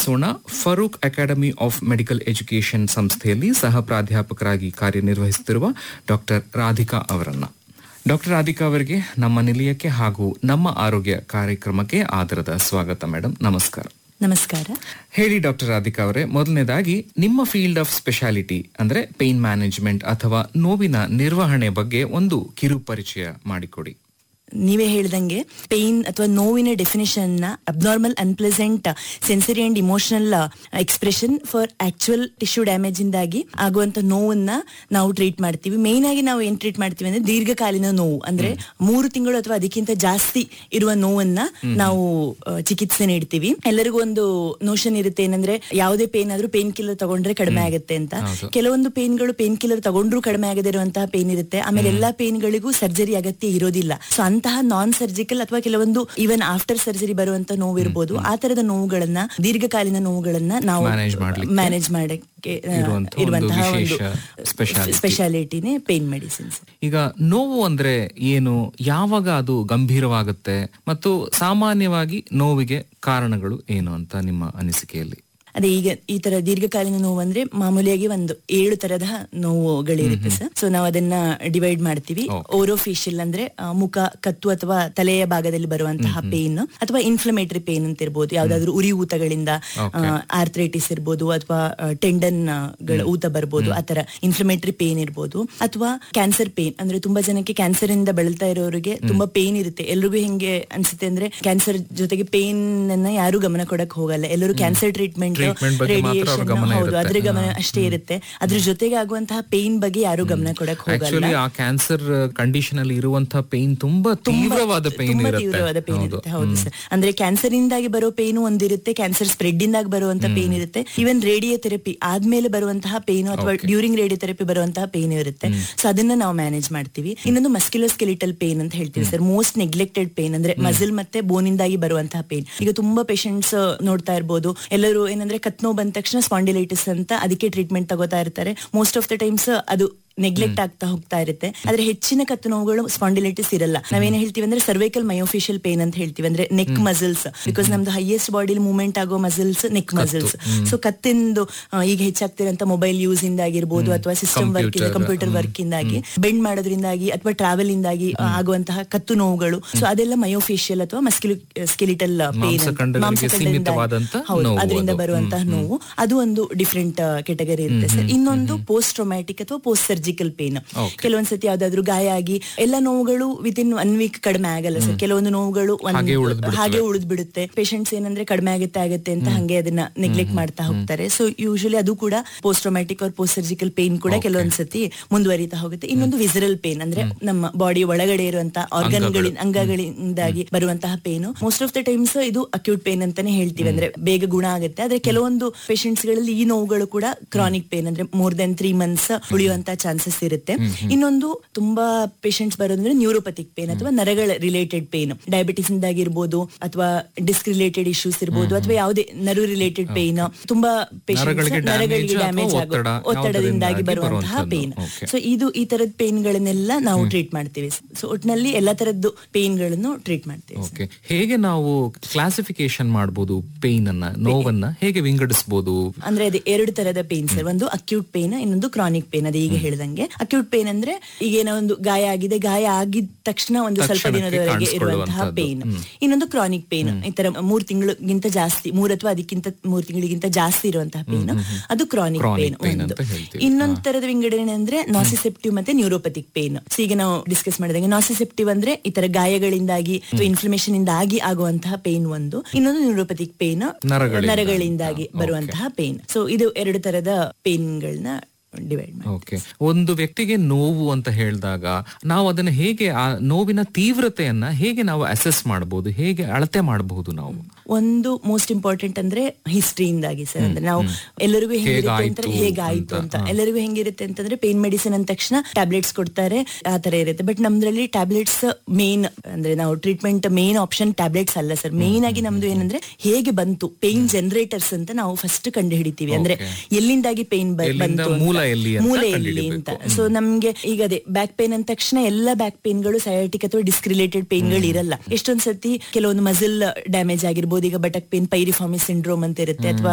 ಸ್ವಾಗತಿಸೋಣ Farook academy of medical education ಸಂಸ್ಥೆಯಲ್ಲಿ ಸಹ ಪ್ರಾಧ್ಯಾಪಕರಾಗಿ ಕಾರ್ಯನಿರ್ವಹಿಸುತ್ತಿರುವ ಡಾಕ್ಟರ್ ರಾಧಿಕಾ ಅವರನ್ನ ಡಾಕ್ಟರ್ ರಾಧಿಕಾ ಅವರಿಗೆ ನಮ್ಮ ನಿಲಯಕ್ಕೆ ಹಾಗೂ ನಮ್ಮ ಆರೋಗ್ಯ ಕಾರ್ಯಕ್ರಮಕ್ಕೆ ಆದರದ ಸ್ವಾಗತ ಮೇಡಮ್ ನಮಸ್ಕಾರ ನಮಸ್ಕಾರ ಹೇಳಿ ಡಾಕ್ಟರ್ ರಾಧಿಕಾ ಅವರೇ ಮೊದಲನೇದಾಗಿ ನಿಮ್ಮ ಫೀಲ್ಡ್ ಆಫ್ ಸ್ಪೆಷಾಲಿಟಿ ಅಂದ್ರೆ ಪೇನ್ ಮ್ಯಾನೇಜ್ಮೆಂಟ್ ಅಥವಾ ನೋವಿನ ನಿರ್ವಹಣೆ ಬಗ್ಗೆ ಒಂದು ಕಿರು ಪರಿಚಯ ಮಾಡಿಕೊಡಿ ನೀವೇ ಹೇಳ್ದಂಗೆ ಪೇನ್ ಅಥವಾ ನೋವಿನ ಡೆಫಿನೇಷನ್ ನ abnormal unpleasant sensory and emotional expression for actual tissue damage ಇಂದಾಗಿ ಆಗುವಂತ ನೋವನ್ನ ನಾವು ಟ್ರೀಟ್ ಮಾಡ್ತೀವಿ ಮೇನ್ ಆಗಿ ನಾವು ಏನ್ ಟ್ರೀಟ್ ಮಾಡ್ತೀವಿ ಅಂದ್ರೆ ದೀರ್ಘಕಾಲೀನ ನೋವು ಅಂದ್ರೆ ಮೂರು ತಿಂಗಳು ಅಥವಾ ಅದಕ್ಕಿಂತ ಜಾಸ್ತಿ ಇರುವ ನೋವನ್ನ ನಾವು ಆ, ಚಿಕಿತ್ಸೆ ನೀಡ್ತೀವಿ ಎಲ್ಲರಿಗೂ ಒಂದು ನೋಷನ್ ಇರುತ್ತೆ ಏನಂದ್ರೆ ಯಾವುದೇ ಪೇನ್ ಆದ್ರೂ ಪೇನ್ ಕಿಲ್ಲರ್ ತಗೊಂಡ್ರೆ ಕಡಿಮೆ ಆಗುತ್ತೆ ಅಂತ ಕೆಲವೊಂದು ಪೇನ್ಗಳು ಪೇನ್ ಕಿಲ್ಲರ್ ತಗೊಂಡ್ರು ಕಡಿಮೆ ಆಗದೇ ಇರುವಂತಹ ಪೇನ್ ಇರುತ್ತೆ ಆಮೇಲೆ ಎಲ್ಲಾ ಪೇನ್ಗಳಿಗೂ ಸರ್ಜರಿ ಅಗತ್ಯ ಇರೋದಿಲ್ಲ ಸೊ ಅಂತಹ ನಾನ್ ಸರ್ಜಿಕಲ್ ಅಥವಾ ಕೆಲವೊಂದು ಈವನ್ ಆಫ್ಟರ್ ಸರ್ಜರಿ ಬರುವಂತ ನೋವು ಇರ್ಬೋದು ಆ ತರದ ನೋವುಗಳನ್ನ ದೀರ್ಘಕಾಲೀನ ನೋವುಗಳನ್ನ ನಾವು Manage ಮಾಡ್ಲಿಕ್ಕೆ ಮ್ಯಾನೇಜ್ ಮಾಡಕ್ಕೆ ಆ, ಇರುವಂತಹ ಒಂದು ಇರುವಂತಹ ಒಂದು ವಿಶೇಷ speciality. ಸ್ಪೆಷಾಲಿಟಿನೇ ಪೇನ್ ಮೆಡಿಸಿನ್ಸ್ ಈಗ ನೋವು ಅಂದ್ರೆ ಏನು ಯಾವಾಗ ಅದು ಗಂಭೀರವಾಗುತ್ತೆ ಮತ್ತು ಸಾಮಾನ್ಯವಾಗಿ ನೋವಿಗೆ ಕಾರಣಗಳು ಏನು ಅಂತ ನಿಮ್ಮ ಅನಿಸಿಕೆಯಲ್ಲಿ ಅದೇ ಈಗ ಈ ತರ ದೀರ್ಘಕಾಲೀನ ನೋವು ಅಂದ್ರೆ ಮಾಮೂಲಿಯಾಗಿ ಒಂದು ಏಳು ತರದ ನೋವುಗಳಿರುತ್ತೆ ಸರ್ ಸೊ ನಾವು ಅದನ್ನ ಡಿವೈಡ್ ಮಾಡ್ತೀವಿ ಓರೋಫಿಷಿಯಲ್ ಅಂದ್ರೆ ಆ, ಮುಖ ಕತ್ತು ಅಥವಾ ತಲೆಯ ಭಾಗದಲ್ಲಿ ಬರುವಂತಹ ಪೇನ್ ಅಥವಾ ಇನ್ಫ್ಲಮೇಟರಿ ಪೇನ್ ಅಂತ ಇರ್ಬೋದು ಯಾವ್ದಾದ್ರು ಉರಿ ಊತಗಳಿಂದ ಆರ್ಥ್ರೈಟಿಸ್ ಇರ್ಬೋದು ಅಥವಾ ಟೆಂಡನ್ ಗಳ ಊತ ಬರ್ಬೋದು ಆತರ ಇನ್ಫ್ಲಮೇಟರಿ ಪೇನ್ ಇರ್ಬೋದು ಅಥವಾ ಕ್ಯಾನ್ಸರ್ ಪೇನ್ ಅಂದ್ರೆ ತುಂಬಾ ಜನಕ್ಕೆ ಕ್ಯಾನ್ಸರ್ ಇಂದ ಬಳಲ್ತಾ ಇರೋರಿಗೆ ತುಂಬಾ ಪೇನ್ ಇರುತ್ತೆ ಎಲ್ರಿಗೂ ಹೆಂಗೆ ಅನ್ಸುತ್ತೆ ಅಂದ್ರೆ ಕ್ಯಾನ್ಸರ್ ಜೊತೆಗೆ ಪೇನ್ ಅನ್ನ ಯಾರು ಗಮನ ಕೊಡಕ್ ಹೋಗಲ್ಲ ಎಲ್ಲರೂ ಕ್ಯಾನ್ಸರ್ ಟ್ರೀಟ್ಮೆಂಟ್ Treatment ಬಗ್ಗೆ ಮಾತ್ರ ಅವ್ರ ರೇಡಿಯೇಷನ್ ಗಮನ ಹೌದು ಇರುತ್ತೆ. ಅದ್ರ ಗಮನ ಅಷ್ಟೇ ಇರುತ್ತೆ ಅದ್ರ ಜೊತೆಗೆ ಆಗುವಂತಹ ಪೇನ್ ಬಗ್ಗೆ ಯಾರು ಗಮನ ಕೊಡಕ್ ಹೋಗಲ್ಲ ಆಕ್ಚುಲಿ ಆ ಕ್ಯಾನ್ಸರ್ ಕಂಡೀಷನ್ ಅಲ್ಲಿ ಇರುವಂತಹ ಪೇನ್ ತುಂಬಾ ತೀವ್ರವಾದ ಪೇನ್ ತುಂಬಾ ತೀವ್ರವಾದ ಇರುತ್ತೆ ಪೇನ್ ಹೌದು ಇರುತ್ತೆ ಹೌದು ಸರ್ ಅಂದ್ರೆ ಕ್ಯಾನ್ಸರ್ ಇಂದಾಗಿ ಬರೋ ಪೇನು ಒಂದಿರುತ್ತೆ ಕ್ಯಾನ್ಸರ್ ಸ್ಪ್ರೆಡ್ ಇಂದಾಗಿ ಬರುವಂತಹ ಪೇನ್ ಇರುತ್ತೆ ಈವನ್ ರೇಡಿಯೋಥೆರಪಿ ಆದ್ಮೇಲೆ ಬರುವಂತಹ ಪೇನು ಅಥವಾ ಡ್ಯೂರಿಂಗ್ ರೇಡಿಯೋಥೆರಪಿ ಬರುವಂತಹ ಪೇನ್ ಇರುತ್ತೆ ಸೊ ಅದನ್ನ ನಾವು ಮ್ಯಾನೇಜ್ ಮಾಡ್ತೀವಿ ಇನ್ನೊಂದು ಮಸ್ಕ್ಯುಲೋ ಸ್ಕೆಲಿಟಲ್ ಪೇನ್ ಅಂತ ಹೇಳ್ತೀವಿ ಸರ್ ಮೋಸ್ಟ್ ನೆಗ್ಲೆಕ್ಟೆಡ್ ಪೇನ್ ಅಂದ್ರೆ ಮಸಲ್ ಮತ್ತೆ ಬೋನ್ ಇಂದಾಗಿ ಬರುವಂತಹ ಪೇನ್ ಈಗ ತುಂಬಾ ಪೇಷಂಟ್ಸ್ ನೋಡ್ತಾ ಇರ್ಬೋದು ಎಲ್ಲರೂ ಏನಂದ್ರೆ ಕತ್ ನೋವು ಬಂದ ತಕ್ಷಣ ಸ್ಪಾಂಡಿಲೈಟಿಸ್ ಅಂತ ಅದಕ್ಕೆ ಟ್ರೀಟ್ಮೆಂಟ್ ತಗೋತಾ ಇರ್ತಾರೆ ಮೋಸ್ಟ್ ಆಫ್ ದ ಟೈಮ್ಸ್ ಅದು ನೆಗ್ಲೆಕ್ಟ್ ಆಗ್ತಾ ಹೋಗ್ತಾ ಇರುತ್ತೆ ಆದ್ರೆ ಹೆಚ್ಚಿನ ಕತ್ತು ನೋವುಗಳು ಸ್ಪಾಂಡಿಲೈಟಿಸ್ ಇರಲ್ಲ ನಾವೇನ್ ಹೇಳ್ತೀವಿ ಅಂದ್ರೆ ಸರ್ವೈಕಲ್ ಮಯೋಫಿಷಿಯಲ್ ಪೇನ್ ಅಂತ ಹೇಳ್ತೀವಿ ಅಂದ್ರೆ ನೆಕ್ ಮಸಲ್ಸ್ ಬಿಕಾಸ್ ನಮ್ದು ಹೈಯೆಸ್ಟ್ ಬಾಡಿಲಿ ಮೂವ್ಮೆಂಟ್ ಆಗೋ ಮಸಲ್ಸ್ ನೆಕ್ ಮಸಲ್ಸ್ ಸೊ ಕತ್ತಿಂದು ಆ, ಈಗ ಹೆಚ್ಚಾಗ್ತಿರಂತ ಮೊಬೈಲ್ ಯೂಸ್ ಇಂದಾಗಿರ್ಬೋದು ಅಥವಾ ಸಿಸ್ಟಮ್ ವರ್ಕ್ ಇಂದ ಕಂಪ್ಯೂಟರ್ ವರ್ಕ್ ಇಂದಾಗಿ ಬೆಂಡ್ ಮಾಡೋದ್ರಿಂದಾಗಿ ಅಥವಾ ಟ್ರಾವೆಲ್ ಇಂದಾಗಿ ಆ, ಆಗುವಂತಹ ಕತ್ತು ನೋವುಗಳು ಸೊ ಅದೆಲ್ಲ ಮಯೋಫಿಷಿಯಲ್ ಅಥವಾ ಮಸ್ಕ್ಯುಲು ಸ್ಕೆಲಿಟಲ್ ಪೇನ್ ಮಾಂಸಖಂಡಗಳಿಗೆ ಸೀಮಿತವಾದಂತ ನೋವು ಅದರಿಂದ ಅದು. ಬರುವಂತಹ ನೋವು ಅದು ಒಂದು ಡಿಫ್ರೆಂಟ್ ಕೆಟಗರಿ ಇರುತ್ತೆ ಸರ್ ಇನ್ನೊಂದು ಪೋಸ್ಟ್ ಟ್ರೊಮ್ಯಾಟಿಕ್ ಅಥವಾ ಪೋಸ್ಟ್ ಸರ್ಜಿಕಲ್ ಪೇನ್ ಕೆಲವೊಂದ್ಸತಿ ಯಾವ್ದಾದ್ರು ಗಾಯ ಆಗಿ ಎಲ್ಲ ನೋವುಗಳು ವಿತ್ ಇನ್ ಒನ್ ವೀಕ್ ಕಡಿಮೆ ಆಗಲ್ಲ ಸರ್ ಕೆಲವೊಂದು ನೋವುಗಳು ಒಂದ್- ಹಾಗೆ ಉಳಿದ್ಬಿಡುತ್ತವೆ. ಹಾಗೆ ಉಳಿದ್ ಬಿಡುತ್ತೆ ಪೇಷಂಟ್ಸ್ ಏನಂದ್ರೆ ಕಡಿಮೆ ಆಗುತ್ತೆ ಆಗುತ್ತೆ ಅಂತ ಹಂಗೆ ಅದನ್ನ ನೆಗ್ಲೆಕ್ಟ್ ಮಾಡ್ತಾ ಹೋಗ್ತಾರೆ ಸೊ ಯೂಶಲಿ ಅದು ಕೂಡ ಪೋಸ್ಟ್ ಟ್ರೊಮ್ಯಾಟಿಕ್ ಅವ್ರ ಪೋಸ್ಟ್ ಸರ್ಜಿಕಲ್ ಪೇನ್ ಕೂಡ ಕೆಲವೊಂದ್ಸತಿ ಮುಂದುವರಿತಾ ಹೋಗುತ್ತೆ ಇನ್ನೊಂದು ವಿಸರಲ್ ಪೇನ್ ಅಂದ್ರೆ ನಮ್ಮ ಬಾಡಿ ಒಳಗಡೆ ಇರುವಂತಹ ಆರ್ಗನ್ಗಳಿಂದ ಅಂಗಗಳಿಂದಾಗಿ ಬರುವಂತಹ pain most of the times ಇದು ಅಕ್ಯೂಟ್ ಪೇನ್ ಅಂತಾನೆ ಹೇಳ್ತೀವಿ ಅಂದ್ರೆ ಬೇಗ ಗುಣ ಆಗುತ್ತೆ ಆದ್ರೆ ಕೆಲವೊಂದು ಪೇಷಂಟ್ಸ್ ಗಳಲ್ಲಿ ಈ ನೋವುಗಳು ಕೂಡ ಕ್ರಾನಿಕ್ ಪೇನ್ ಅಂದ್ರೆ ಮೋರ್ ದೆನ್ ತ್ರೀ ಮಂತ್ಸ್ ಉಳಿಯುವಂತ ಚಾನ್ಸಸ್ ಇರುತ್ತೆ ಇನ್ನೊಂದು ತುಂಬಾ ಪೇಷಂಟ್ಸ್ ಬರೋದಂದ್ರೆ ನ್ಯೂರೋಪತಿಕ್ ಪೇನ್ ಅಥವಾ ನರಗಳ ರಿಲೇಟೆಡ್ ಪೇನ್ ಡಯಾಬಿಟಿಸ್ ಇಂದಾಗಿರ್ಬೋದು ಅಥವಾ ಡಿಸ್ಕ್ ರಿಲೇಟೆಡ್ ಇಶ್ಯೂಸ್ ಇರ್ಬೋದು ಅಥವಾ ಯಾವುದೇ ನರು ರಿಲೇಟೆಡ್ ಪೇನ್ ತುಂಬಾ ಪೇಷಂಟ್ಸ್ ನರಗಳಿಗೆ ನರಗಳಿಗೆ damage ಡ್ಯಾಮೇಜ್ ಅಥವಾ ಆಗೋ ಒತ್ತಡ, ಒತ್ತಡದಿಂದಾಗಿ ಯಾವುದರಿಂದಾಗಿ ಬರುವಂತಹ ಬರುವಂತದ್ದು. Pain Okay. ಸೊ ಇದು ಈ ತರದ ಪೇನ್ ಗಳನ್ನೆಲ್ಲ ನಾವು ಟ್ರೀಟ್ ಮಾಡ್ತೀವಿ ಸೊ ಒಟ್ಟಿನಲ್ಲಿ ಎಲ್ಲಾ ತರದ್ದು ಪೇನ್ ಗಳನ್ನು ಟ್ರೀಟ್ ಮಾಡ್ತೀವಿ ಓಕೆ ಹೇಗೆ ನಾವು ಕ್ಲಾಸಿಫಿಕೇಶನ್ ಮಾಡಬಹುದು ಪೇನ್ ಅನ್ನ ನೋವನ್ನ ಹೇಗೆ ವಿಂಗಡಿಸಬಹುದು ಅಂದ್ರೆ ಅದೇ ಎರಡು ತರದ ಪೇನ್ ಸರ್ ಒಂದು ಅಕ್ಯೂಟ್ ಪೇನ್ ಇನ್ನೊಂದು ಕ್ರಾನಿಕ್ ಪೇನ್ ಅದೇ ಈಗ ಹೇಳ್ದಂಗೆ ಅಕ್ಯೂಟ್ ಪೇನ್ ಅಂದ್ರೆ ಈಗ ಏನೋ ಒಂದು ಗಾಯ ಆಗಿದೆ ಗಾಯ ಆಗಿದ ತಕ್ಷಣ ಒಂದು ಸ್ವಲ್ಪ ತಕ್ಷಣಕ್ಕೆ ದಿನದವರೆಗೆ ಇರುವಂತಹ ಕಾಣಿಸ್ಕೊಳ್ಳುವಂತಹದ್ದು. ಪೇನ್ ಇನ್ನೊಂದು ಕ್ರಾನಿಕ್ ಪೇನ್ ಈ ತರ ಮೂರ್ ತಿಂಗಳಿಗಿಂತ ಜಾಸ್ತಿ ಮೂರ್ ಅಥವಾ ಅದಕ್ಕಿಂತ ಮೂರ್ ತಿಂಗಳಿಗಿಂತ ಜಾಸ್ತಿ ಇರುವಂತಹ ಪೇನ್ ಅದು ಕ್ರಾನಿಕ್ Chronic ಪೇನ್ pain ಒಂದು ಅಂತ ಹೇಳ್ತೀವಿ. ಇನ್ನೊಂದು ತರದ ವಿಂಗಡಣೆ ಅಂದ್ರೆ ನಾಸಿಸೆಪ್ಟಿವ್ ಮತ್ತೆ ನ್ಯೂರೋಪತಿಕ್ ಪೇನ್ ಈಗ ನಾವು ಡಿಸ್ಕಸ್ ಮಾಡಿದಂಗೆ ನಾಸಿಸೆಪ್ಟಿವ್ ಅಂದ್ರೆ ಈ ತರ ಗಾಯಗಳಿಂದಾಗಿ ಅಥವಾ ಇನ್ಫ್ಲಮೇಷನ್ ಇಂದಾಗಿ ಆಗುವಂತಹ ಪೇನ್ ಒಂದು ಇನ್ನೊಂದು ನ್ಯೂರೋಪತಿಕ್ ಪೇನ್ ನರಗಳಿಂದ. ನರಗಳಿಂದಾಗಿ ಬರುವಂತಹ ಪೇನ್ ಸೊ ಇದು ಎರಡು ತರದ ಪೇನ್ಗಳನ್ನ ಡಿವೈಡ್ ಮಾಡಿ ಓಕೆ ಒಂದು ವ್ಯಕ್ತಿಗೆ ನೋವು ಅಂತ ಹೇಳಿದಾಗ ನಾವು ಅದನ್ನ ಹೇಗೆ ಆ ನೋವಿನ ತೀವ್ರತೆಯನ್ನ ಹೇಗೆ ನಾವು ಅಸೆಸ್ ಮಾಡಬಹುದು ಹೇಗೆ ಅಳತೆ ಮಾಡಬಹುದು ನಾವು ಒಂದು ಮೋಸ್ಟ್ ಇಂಪಾರ್ಟೆಂಟ್ ಅಂದ್ರೆ ಹಿಸ್ಟ್ರಿಯಿಂದಾಗಿ ಸರ್ ಅಂದ್ರೆ ನಾವು ಎಲ್ಲರಿಗೂ ಹೆಂಗಿರುತ್ತೆ ಅಂತ ಹೇಗಾಯ್ತು ಹೇಗಾಯ್ತು ಅಂತ, ಅಂತ ಎಲ್ಲರಿಗೂ ಹೆಂಗಿರುತ್ತೆ ಅಂತಂದ್ರೆ ಪೇನ್ ಮೆಡಿಸಿನ್ ಅಂದ ತಕ್ಷಣ ಟ್ಯಾಬ್ಲೆಟ್ಸ್ ಕೊಡ್ತಾರೆ ಆ ತರ ಇರುತ್ತೆ ಬಟ್ ನಮ್ದ್ರಲ್ಲಿ ಟ್ಯಾಬ್ಲೆಟ್ಸ್ ಮೇನ್ ಅಂದ್ರೆ ನಾವು ಟ್ರೀಟ್ಮೆಂಟ್ ಮೇನ್ ಆಪ್ಷನ್ ಟ್ಯಾಬ್ಲೆಟ್ಸ್ ಅಲ್ಲ ಸರ್ ಮೇನ್ ಆಗಿ ನಮ್ದು ಏನಂದ್ರೆ ಹೇಗೆ ಬಂತು ಪೇನ್ ಜನರೇಟರ್ಸ್ ಅಂತ ನಾವು ಫಸ್ಟ್ ಕಂಡು ಹಿಡಿತೀವಿ ಅಂದ್ರೆ ಎಲ್ಲಿಂದಾಗಿ ಪೇನ್ ಎಲ್ಲಿಂದ ಬಂತು ಅಂತ. ಮೂಲ ಎಲ್ಲಿ ಅಂತ ಮೂಲೆ ಎಲ್ಲಿ ಕಂಡುಹಿಡಿಬೇಕು. ಅಂತ ಸೊ ನಮ್ಗೆ ಈಗ ಅದೇ ಬ್ಯಾಕ್ ಪೇನ್ ಅಂದ ತಕ್ಷಣ ಎಲ್ಲ ಬ್ಯಾಕ್ ಪೇನ್ಗಳು ಸಯಾಟಿಕ್ ಅಥವಾ ಡಿಸ್ಕ್ ರಿಲೇಟೆಡ್ ಪೇನ್ಗಳು ಇರಲ್ಲ ಎಷ್ಟೊಂದ್ ಸತಿ ಕೆಲವೊಂದು ಮಸಲ್ ಡ್ಯಾಮೇಜ್ ಆಗಿರ್ಬೋದು ಈಗ ಬಟಕ್ ಪೇನ್ ಪೈರಿಫಾಮಿ ಸಿಂಡ್ರೋಮ್ ಅಂತ ಇರುತ್ತೆ ಅಥವಾ